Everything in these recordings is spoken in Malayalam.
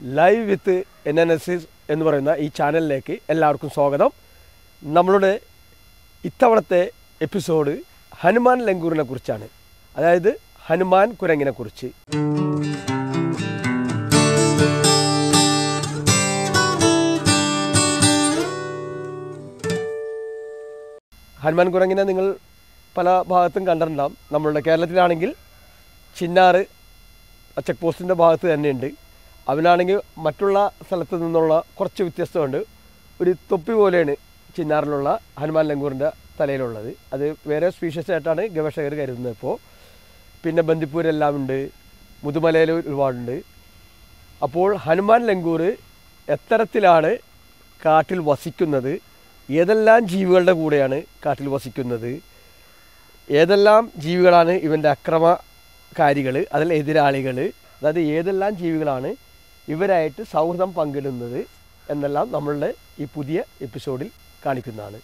live with N N S S എന്ന് പറയുന്ന ഈ ചാനലിലേക്ക് എല്ലാവർക്കും സ്വാഗതം നമ്മളുടെ ഇത്തവണത്തെ എപ്പിസോഡ് ഹനുമാൻ ലങ്കൂറിനെ കുറിച്ചാണ് അതായത് ഹനുമാൻ കുരങ്ങിനെ കുറിച്ച് ഹനുമാൻ കുരങ്ങിനെ നിങ്ങൾ പല ഭാഗത്തും കണ്ടിട്ടുണ്ടാവും നമ്മളുടെ കേരളത്തിലാണെങ്കിൽ ചിന്നാറ് ചെക്ക് പോസ്റ്റിൻ്റെ ഭാഗത്ത് തന്നെയുണ്ട് അവനാണെങ്കിൽ മറ്റുള്ള സ്ഥലത്ത് നിന്നുള്ള കുറച്ച് വ്യത്യസ്തമുണ്ട് ഒരു തൊപ്പി പോലെയാണ് ചിന്നാറിലുള്ള ഹനുമാൻ ലങ്കൂറിൻ്റെ തലയിലുള്ളത് അത് വേറെ സ്പീഷ്യസ് ആയിട്ടാണ് ഗവേഷകർ കരുതുന്നത് ഇപ്പോൾ പിന്നെ ബന്ദിപ്പൂരെല്ലാം ഉണ്ട് മുതുമലയിൽ ഒരുപാടുണ്ട് അപ്പോൾ ഹനുമാൻ ലങ്കൂർ എത്തരത്തിലാണ് കാട്ടിൽ വസിക്കുന്നത് ഏതെല്ലാം ജീവികളുടെ കൂടെയാണ് കാട്ടിൽ വസിക്കുന്നത് ഏതെല്ലാം ജീവികളാണ് ഇവൻ്റെ അക്രമകാരികൾ അതിൽ എതിരാളികൾ അതായത് ഏതെല്ലാം ജീവികളാണ് ഇവരായിട്ട് സൗഹൃദം പങ്കിടുന്നത് എന്നെല്ലാം നമ്മളുടെ ഈ പുതിയ എപ്പിസോഡിൽ കാണിക്കുന്നതാണ്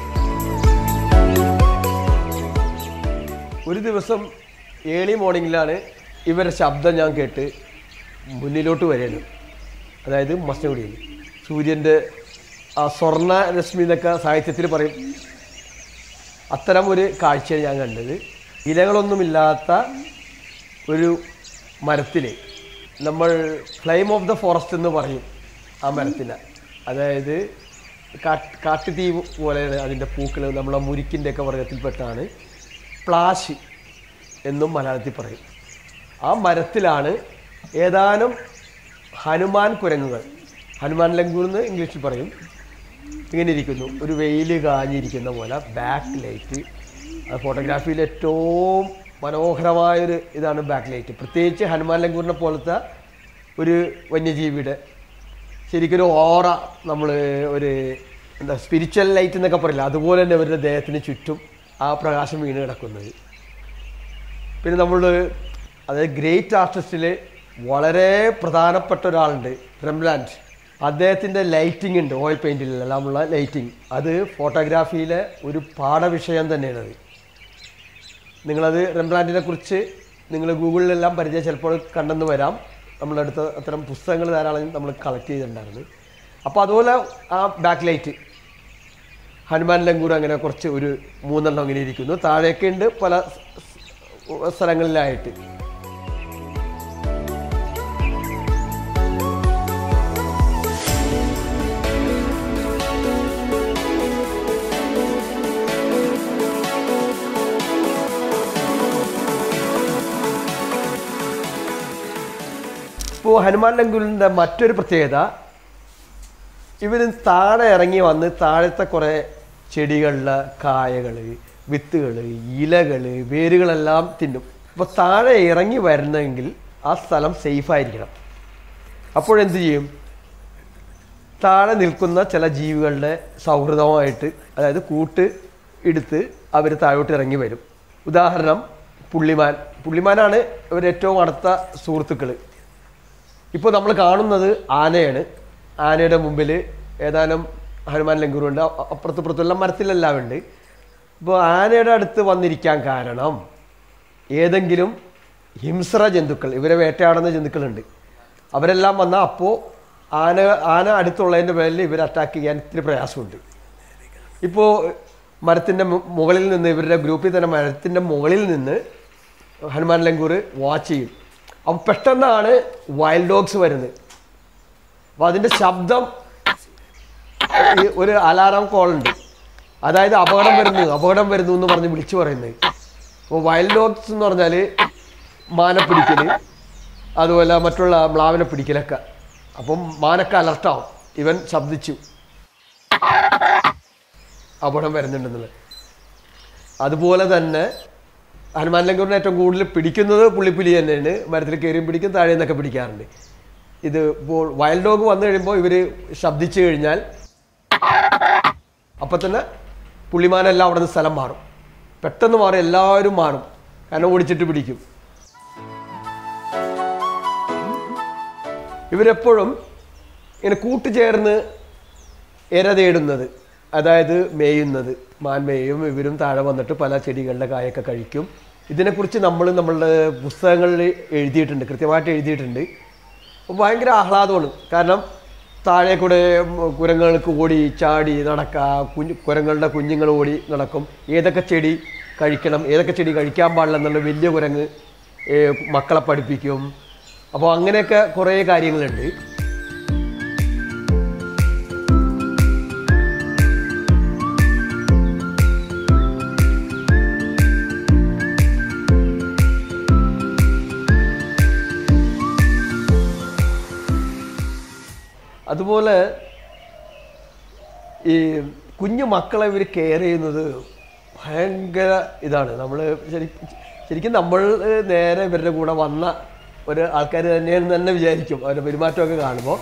ഒരു ദിവസം ഏർലി മോർണിംഗിലാണ് ഇവരുടെ ശബ്ദം ഞാൻ കേട്ട് മുന്നിലോട്ട് വരികയാണ് അതായത് മസ്നഗുഡിയിൽ സൂര്യൻ്റെ ആ സ്വർണ്ണ രശ്മി എന്നൊക്കെ സാഹിത്യത്തിൽ പറയും അത്തരം ഒരു കാഴ്ചയാണ് ഞാൻ കണ്ടത് ഇലകളൊന്നുമില്ലാത്ത ഒരു മരത്തിൽ നമ്മൾ ഫ്ലെയിം ഓഫ് ദ ഫോറസ്റ്റ് എന്ന് പറയും ആ മരത്തിന് അതായത് കാട്ട് കാട്ടുതീ പോലെയാണ് അതിൻ്റെ പൂക്കൾ നമ്മളെ മുരിക്കിൻ്റെ ഒക്കെ വർഗത്തിൽപ്പെട്ടാണ് പ്ലാശ് എന്നും മലയാളത്തിൽ പറയും ആ മരത്തിലാണ് ഏതാനും ഹനുമാൻ കുരങ്ങുകൾ ഹനുമാൻ ലങ്കൂർ എന്ന് ഇംഗ്ലീഷിൽ പറയും ഇങ്ങനെ ഇരിക്കുന്നു ഒരു വെയിൽ കാഞ്ഞിരിക്കുന്ന പോലെ ബാക്ക് ലൈറ്റ് അത് ഫോട്ടോഗ്രാഫിയിൽ ഏറ്റവും മനോഹരമായൊരു ഇതാണ് ബാക്ക് ലൈറ്റ് പ്രത്യേകിച്ച് ഹനുമാൻ ലങ്കൂറിനെ പോലത്തെ ഒരു വന്യജീവിയുടെ ശരിക്കൊരു ഓറ നമ്മൾ ഒരു എന്താ സ്പിരിച്വൽ ലൈറ്റ് എന്നൊക്കെ പറയില്ല അതുപോലെ തന്നെ അവരുടെ ദേഹത്തിന് ചുറ്റും ആ പ്രകാശം വീണ് കിടക്കുന്നത് പിന്നെ നമ്മൾ അതായത് ഗ്രേറ്റ് ആർട്ടിസ്റ്റിൽ വളരെ പ്രധാനപ്പെട്ട ഒരാളുണ്ട് റംലാൻഡ് അദ്ദേഹത്തിൻ്റെ ലൈറ്റിംഗ് ഉണ്ട് ഓയിൽ പെയിൻറ്റിലെല്ലാമുള്ള ലൈറ്റിംഗ് അത് ഫോട്ടോഗ്രാഫിയിലെ ഒരു പാഠവിഷയം തന്നെയാണത് നിങ്ങളത് റംബ്രാൻഡിനെ കുറിച്ച് നിങ്ങൾ ഗൂഗിളിലെല്ലാം പരിചയം ചിലപ്പോൾ കണ്ടെന്ന് വരാം നമ്മുടെ അടുത്ത് അത്തരം പുസ്തകങ്ങൾ ധാരാളം നമ്മൾ കളക്ട് ചെയ്തിട്ടുണ്ടായിരുന്നു അപ്പോൾ അതുപോലെ ആ ബാക്ക് ലൈറ്റ് ഹനുമാൻ ലങ്കൂർ അങ്ങനെ കുറച്ച് ഒരു മൂന്നെണ്ണം അങ്ങനെ ഇരിക്കുന്നു താഴേക്ക് ഉണ്ട് പല സ് സ്ഥലങ്ങളിലായിട്ട് ഇപ്പോൾ ഹനുമാൻ ലങ്കൂരിൻ്റെ മറ്റൊരു പ്രത്യേകത ഇവർ താഴെ ഇറങ്ങി വന്ന് താഴത്തെ കുറേ ചെടികളിലെ കായകൾ വിത്തുകൾ ഇലകൾ വേരുകളെല്ലാം തിന്നും അപ്പോൾ താഴെ ഇറങ്ങി വരണമെങ്കിൽ ആ സ്ഥലം സേഫായിരിക്കണം അപ്പോഴെന്ത് ചെയ്യും താഴെ നിൽക്കുന്ന ചില ജീവികളുടെ സൗഹൃദമായിട്ട് അതായത് കൂട്ട് എടുത്ത് അവർ താഴോട്ട് ഇറങ്ങി വരും ഉദാഹരണം പുള്ളിമാൻ പുള്ളിമാനാണ് ഇവർ ഏറ്റവും അടുത്ത സുഹൃത്തുക്കൾ ഇപ്പോൾ നമ്മൾ കാണുന്നത് ആനയാണ് ആനയുടെ മുമ്പിൽ ഏതാനും ഹനുമാൻ ലങ്കൂറുണ്ട് അപ്പുറത്തുപ്പുറത്തുള്ള മരത്തിലെല്ലാം ഉണ്ട് ഇപ്പോൾ ആനയുടെ അടുത്ത് വന്നിരിക്കാൻ കാരണം ഏതെങ്കിലും ഹിംസ്ര ജന്തുക്കൾ ഇവരെ വേട്ടയാടുന്ന ജന്തുക്കളുണ്ട് അവരെല്ലാം വന്നാൽ അപ്പോൾ ആന ആന അടുത്തുള്ളതിൻ്റെ പേരിൽ ഇവരെ അറ്റാക്ക് ചെയ്യാൻ ഇത്തിരി പ്രയാസമുണ്ട് ഇപ്പോൾ മരത്തിൻ്റെ മുകളിൽ നിന്ന് ഇവരുടെ ഗ്രൂപ്പിൽ തന്നെ മരത്തിൻ്റെ മുകളിൽ നിന്ന് ഹനുമാൻ ലങ്കൂർ വാച്ച് ചെയ്യും അപ്പം പെട്ടെന്നാണ് വൈൽഡ് ഡോഗ്സ് വരുന്നത് അപ്പോൾ അതിൻ്റെ ശബ്ദം ഈ ഒരു അലാറം കോൾ ഉണ്ട് അതായത് അപകടം വരുന്നു അപകടം വരുന്നു എന്ന് പറഞ്ഞ് വിളിച്ചു പറയുന്നത് അപ്പോൾ വൈൽഡ് ഡോഗ്സ് എന്ന് പറഞ്ഞാൽ മാനെ പിടിക്കൽ അതുപോലെ മറ്റുള്ള മ്ലാവിനെ പിടിക്കലൊക്കെ അപ്പം മാനൊക്കെ അലർട്ടാവും ഇവൻ ശബ്ദിച്ചു അപകടം വരുന്നുണ്ടെന്നുള്ളത് അതുപോലെ തന്നെ ഹനുമാൻ ലങ്കൂറിനെ ഏറ്റവും കൂടുതൽ പിടിക്കുന്നത് പുള്ളിപ്പുലി തന്നെയാണ് മരത്തിൽ കയറിയും പിടിക്കും താഴെ നിന്നൊക്കെ പിടിക്കാറുണ്ട് ഇത് ഇപ്പോൾ വൈൽഡ് ഡോഗ് വന്നു കഴിയുമ്പോൾ ഇവർ ശബ്ദിച്ചു കഴിഞ്ഞാൽ അപ്പം തന്നെ പുള്ളിമാനെല്ലാം അവിടെ നിന്ന് സ്ഥലം മാറും പെട്ടെന്ന് മാറും എല്ലാവരും മാറും കാരണം ഓടിച്ചിട്ട് പിടിക്കും ഇവരെപ്പോഴും ഇങ്ങനെ കൂട്ടുചേർന്ന് ഇര തേടുന്നത് അതായത് മേയുന്നത് മാൻമേയും ഇവരും താഴെ വന്നിട്ട് പല ചെടികളുടെ കായൊക്കെ കഴിക്കും ഇതിനെക്കുറിച്ച് നമ്മൾ നമ്മളുടെ പുസ്തകങ്ങളിൽ എഴുതിയിട്ടുണ്ട് കൃത്യമായിട്ട് എഴുതിയിട്ടുണ്ട് ഭയങ്കര ആഹ്ലാദമാണ് കാരണം താഴെ കൂടെ കുരങ്ങൾക്ക് ഓടി ചാടി നടക്കുക കുഞ്ഞു കുരങ്ങളുടെ കുഞ്ഞുങ്ങൾ ഓടി നടക്കും ഏതൊക്കെ ചെടി കഴിക്കണം ഏതൊക്കെ ചെടി കഴിക്കാൻ പാടില്ല എന്നുള്ള വലിയ കുരങ്ങ് ഏ, മക്കളെ പഠിപ്പിക്കും അപ്പോൾ അങ്ങനെയൊക്കെ കുറേ കാര്യങ്ങളുണ്ട് അതുപോലെ ഈ കുഞ്ഞു മക്കളെ ഇവർ കെയർ ചെയ്യുന്നത് ഭയങ്കര ഇതാണ് നമ്മൾ ശരി ശരിക്കും നമ്മൾ നേരെ ഇവരുടെ കൂടെ വന്ന ഒരു ആൾക്കാർ തന്നെയാണെന്ന് തന്നെ വിചാരിക്കും അവരുടെ പെരുമാറ്റമൊക്കെ കാണുമ്പോൾ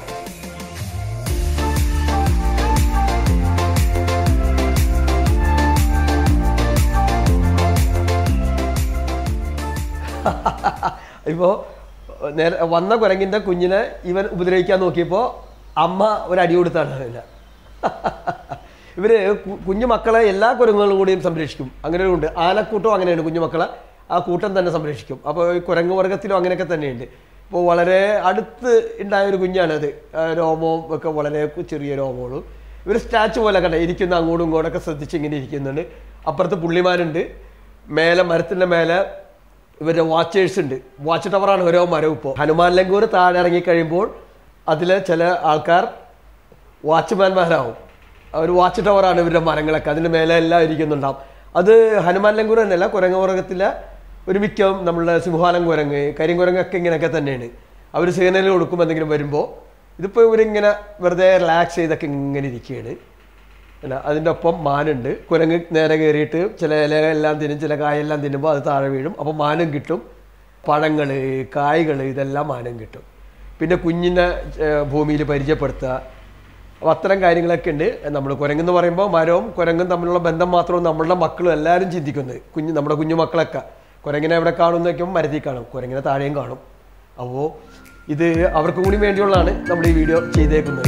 ഇപ്പോൾ നേരെ വന്ന കുരങ്ങിൻ്റെ കുഞ്ഞിനെ ഇവൻ ഉപദ്രവിക്കാൻ നോക്കിയപ്പോൾ അമ്മ ഒരു അടി കൊടുത്താണ് അതിന് ഇവർ കുഞ്ഞു മക്കളെ എല്ലാ കുരങ്ങുകളും കൂടിയും സംരക്ഷിക്കും അങ്ങനെ ഉണ്ട് ആനക്കൂട്ടം അങ്ങനെയാണ് കുഞ്ഞു മക്കളെ ആ കൂട്ടം തന്നെ സംരക്ഷിക്കും അപ്പോൾ ഈ കുരങ്ങ് വർഗത്തിലും അങ്ങനെയൊക്കെ തന്നെയുണ്ട് ഇപ്പോൾ വളരെ അടുത്ത് ഉണ്ടായ ഒരു കുഞ്ഞാണത് ആ രോമവും ഒക്കെ വളരെ ചെറിയ രോമങ്ങളും ഇവർ സ്റ്റാച്ചു പോലെ കണ്ട ഇരിക്കുന്ന അങ്ങോട്ടും ഇങ്ങോട്ടൊക്കെ ശ്രദ്ധിച്ച് ഇങ്ങനെ ഇരിക്കുന്നുണ്ട് അപ്പുറത്ത് പുള്ളിമാരുണ്ട് മേലെ മരത്തിൻ്റെ മേലെ ഇവരുടെ വാച്ചേഴ്സ് ഉണ്ട് വാച്ച് ടവറാണ് ഓരോ മരവും ഇപ്പോൾ ഹനുമാൻ ലങ്കൂർ താഴെ ഇറങ്ങി കഴിയുമ്പോൾ അതിലെ ചില ആൾക്കാർ വാച്ച്മാൻമാരാവും ഒരു വാച്ച് ടവറാണ് ഇവരുടെ മരങ്ങളൊക്കെ അതിൻ്റെ മേലെ എല്ലാം ഇരിക്കുന്നുണ്ടാവും അത് ഹനുമാൻ ലങ്കൂർ തന്നെയല്ല കുരങ്ങുറകത്തിലെ ഒരു മിക്കം നമ്മളുടെ സിംഹാലം കുരങ്ങ് കരിങ്കുരങ്ങൊക്കെ ഇങ്ങനെയൊക്കെ തന്നെയാണ് അവർ സിഗ്നൽ കൊടുക്കും എന്തെങ്കിലും വരുമ്പോൾ ഇതിപ്പോൾ ഇവരിങ്ങനെ വെറുതെ റിലാക്സ് ചെയ്തൊക്കെ ഇങ്ങനെ ഇരിക്കുകയാണ് അല്ല അതിൻ്റെ ഒപ്പം മാനുണ്ട് കുരങ്ങ് നേരെ കയറിയിട്ട് ചില ഇലയെല്ലാം തിന്നും ചില കായെല്ലാം തിന്നുമ്പോൾ അത് താഴെ വീഴും അപ്പോൾ മാനും കിട്ടും പഴങ്ങൾ കായ്കൾ ഇതെല്ലാം മാനും കിട്ടും പിന്നെ കുഞ്ഞിനെ ഭൂമിയിൽ പരിചയപ്പെടുത്തുക അപ്പോൾ അത്തരം കാര്യങ്ങളൊക്കെ ഉണ്ട് നമ്മൾ കുരങ്ങെന്ന് പറയുമ്പോൾ മരവും കുരങ്ങും തമ്മിലുള്ള ബന്ധം മാത്രവും നമ്മളുടെ മക്കളും എല്ലാവരും ചിന്തിക്കുന്നത് കുഞ്ഞ് നമ്മുടെ കുഞ്ഞു മക്കളൊക്കെ കുരങ്ങിനെ എവിടെ കാണുമെന്ന് വയ്ക്കുമ്പോൾ മരത്തിൽ കാണും കുരങ്ങിനെ താഴെയും കാണും അപ്പോൾ ഇത് അവർക്കും കൂടി വേണ്ടിയുള്ളതാണ് നമ്മൾ ഈ വീഡിയോ ചെയ്തേക്കുന്നത്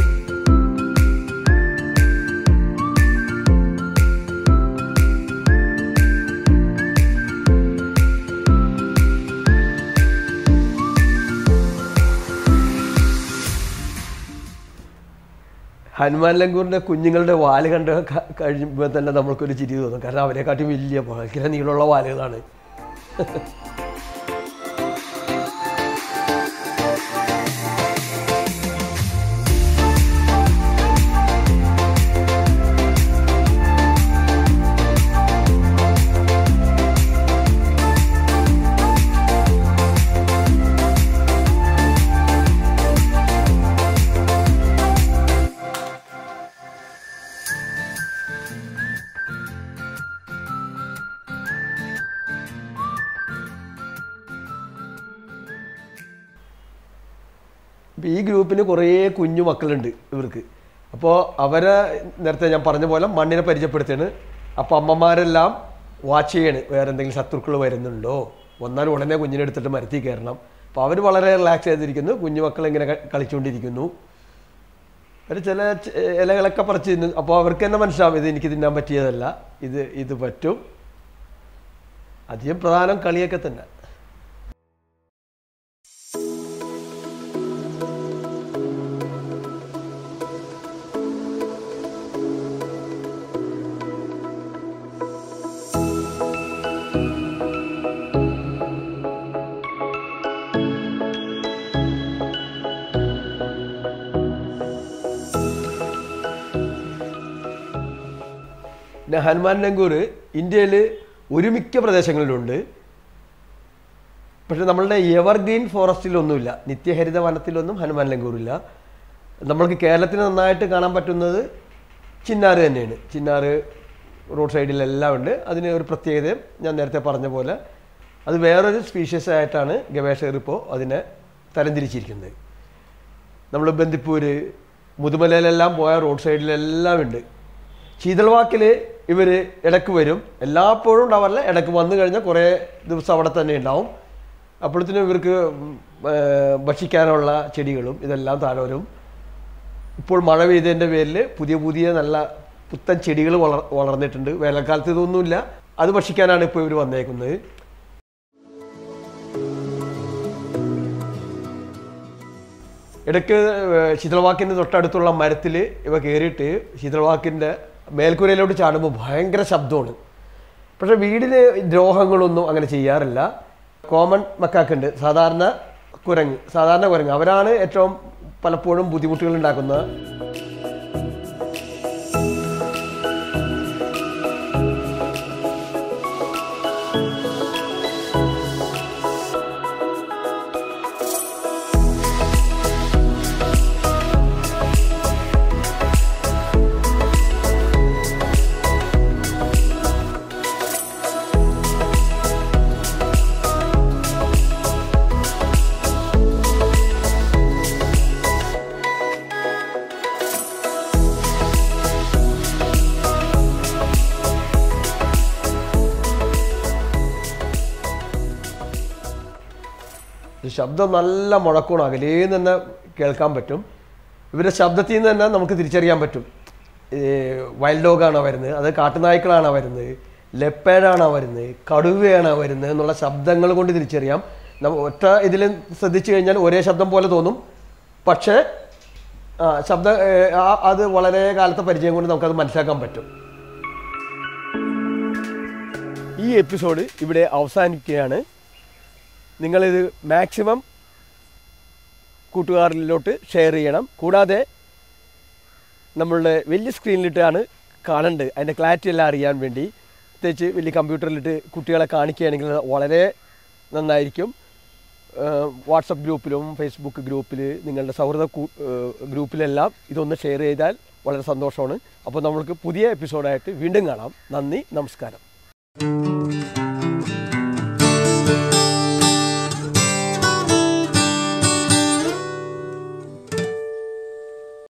ഹനുമാൻ ലങ്കൂറിൻ്റെ കുഞ്ഞുങ്ങളുടെ വാല് കണ്ട് ക- കഴിയുമ്പോൾ തന്നെ നമ്മൾക്കൊരു ചിരി തോന്നും കാരണം അവരെക്കാട്ടും വലിയ ഭയങ്കര നീളമുള്ള വാലുകളാണ് ഇപ്പം ഈ ഗ്രൂപ്പിന് കുറേ കുഞ്ഞു മക്കളുണ്ട് ഇവർക്ക് അപ്പോൾ അവരെ നേരത്തെ ഞാൻ പറഞ്ഞ പോലെ മണ്ണിനെ പരിചയപ്പെടുത്തുകയാണ് അപ്പോൾ അമ്മമാരെല്ലാം വാച്ച് ചെയ്യാണ് വേറെ എന്തെങ്കിലും ശത്രുക്കൾ വരുന്നുണ്ടോ വന്നാൽ ഉടനെ കുഞ്ഞിനെ എടുത്തിട്ട് മരത്തിൽ കയറണം അപ്പോൾ അവർ വളരെ റിലാക്സ് ചെയ്തിരിക്കുന്നു കുഞ്ഞുമക്കൾ ഇങ്ങനെ ക- കളിച്ചുകൊണ്ടിരിക്കുന്നു അവർ ചില ച- ഇലകളൊക്കെ പറിച്ച് തിന്നു അപ്പോൾ അവർക്ക് തന്നെ മനസ്സിലാവും ഇത് എനിക്ക് തിന്നാൻ പറ്റിയതല്ല ഇത് ഇത് പറ്റും അധികം പ്രധാനം കളിയൊക്കെ തന്നെ പിന്നെ ഹനുമാൻ ലങ്കൂർ ഇന്ത്യയിൽ ഒരുമിക്ക പ്രദേശങ്ങളിലുണ്ട് പക്ഷെ നമ്മളുടെ എവർഗ്രീൻ ഫോറസ്റ്റിലൊന്നുമില്ല നിത്യഹരിത വനത്തിലൊന്നും ഹനുമാൻ ലങ്കൂറില്ല നമ്മൾക്ക് കേരളത്തിൽ നന്നായിട്ട് കാണാൻ പറ്റുന്നത് ചിന്നാറ് തന്നെയാണ് ചിന്നാറ് റോഡ് സൈഡിലെല്ലാം ഉണ്ട് അതിന് ഒരു പ്രത്യേകതയും ഞാൻ നേരത്തെ പറഞ്ഞ പോലെ അത് വേറൊരു സ്പീഷ്യസ് ആയിട്ടാണ് ഗവേഷകർ ഇപ്പോൾ അതിനെ തരംതിരിച്ചിരിക്കുന്നത് നമ്മൾ ബന്ദിപ്പൂര് മുതുമലയിലെല്ലാം പോയ റോഡ് സൈഡിലെല്ലാം ഉണ്ട് ശീതൾവാക്കിൽ ഇവർ ഇടയ്ക്ക് വരും എല്ലാപ്പോഴും ഉണ്ടാവാറില്ല ഇടയ്ക്ക് വന്നു കഴിഞ്ഞാൽ കുറേ ദിവസം അവിടെ തന്നെ ഉണ്ടാവും അപ്പോഴത്തേനും ഇവർക്ക് ഉം, ഏർ, ഭക്ഷിക്കാനുള്ള ചെടികളും ഇതെല്ലാം താഴെ വരും ഇപ്പോൾ മഴ പെയ്തതിൻ്റെ പേരിൽ പുതിയ പുതിയ നല്ല പുത്തൻ ചെടികൾ വളർ വളർന്നിട്ടുണ്ട് വേനൽക്കാലത്ത് ഇതൊന്നുമില്ല അത് ഭക്ഷിക്കാനാണ് ഇപ്പോൾ ഇവർ വന്നേക്കുന്നത് ഇടയ്ക്ക് ഏഹ്, ശീതളവാക്കിൻ്റെ തൊട്ടടുത്തുള്ള മരത്തിൽ ഇവ കയറിയിട്ട് ശീതളവാക്കിൻ്റെ മേൽക്കൂരയിലോട്ട് ചാടുമ്പോൾ ഭയങ്കര ശബ്ദമാണ് പക്ഷേ വീടിന് ദ്രോഹങ്ങളൊന്നും അങ്ങനെ ചെയ്യാറില്ല കോമൺ മക്കാക്കുണ്ട് സാധാരണ കുരങ്ങ് സാധാരണ കുരങ്ങ് അവരാണ് ഏറ്റവും പലപ്പോഴും ബുദ്ധിമുട്ടുകൾ ഉണ്ടാക്കുന്നത് ഈ ശബ്ദം നല്ല മുഴക്കമാണ് അകലേന്ന് തന്നെ കേൾക്കാൻ പറ്റും ഇവരുടെ ശബ്ദത്തിൽ നിന്ന് തന്നെ നമുക്ക് തിരിച്ചറിയാൻ പറ്റും ഈ വൈൽഡ് ഡോഗാണോ വരുന്നത് അത് കാട്ടുനായ്ക്കളാണോ വരുന്നത് ലെപ്പേഡാണോ വരുന്നത് കടുവയാണോ വരുന്നത് എന്നുള്ള ശബ്ദങ്ങൾ കൊണ്ട് തിരിച്ചറിയാം നമ്മ ഒറ്റ ഇതിൽ ശ്രദ്ധിച്ചു കഴിഞ്ഞാൽ ഒരേ ശബ്ദം പോലെ തോന്നും പക്ഷേ ആ, ശബ്ദ ഏ, ആ- അത് വളരെ കാലത്തെ പരിചയം കൊണ്ട് നമുക്കത് മനസ്സിലാക്കാൻ പറ്റും ഈ എപ്പിസോഡ് ഇവിടെ അവസാനിക്കുകയാണ് നിങ്ങളിത് മാക്സിമം കൂട്ടുകാരിലോട്ട് ഷെയർ ചെയ്യണം കൂടാതെ നമ്മളുടെ വലിയ സ്ക്രീനിലിട്ടാണ് കാണേണ്ടത് അതിൻ്റെ ക്ലാരിറ്റി എല്ലാം അറിയാൻ വേണ്ടി പ്രത്യേകിച്ച് വലിയ കമ്പ്യൂട്ടറിലിട്ട് കുട്ടികളെ കാണിക്കുകയാണെങ്കിൽ അത് വളരെ നന്നായിരിക്കും വാട്സപ്പ് ഗ്രൂപ്പിലും ഫേസ്ബുക്ക് ഗ്രൂപ്പിൽ നിങ്ങളുടെ സൗഹൃദ കൂ- ഏഹ് ഗ്രൂപ്പിലെല്ലാം ഇതൊന്ന് ഷെയർ ചെയ്താൽ വളരെ സന്തോഷമാണ് അപ്പോൾ നമ്മൾക്ക് പുതിയ എപ്പിസോഡായിട്ട് വീണ്ടും കാണാം നന്ദി നമസ്കാരം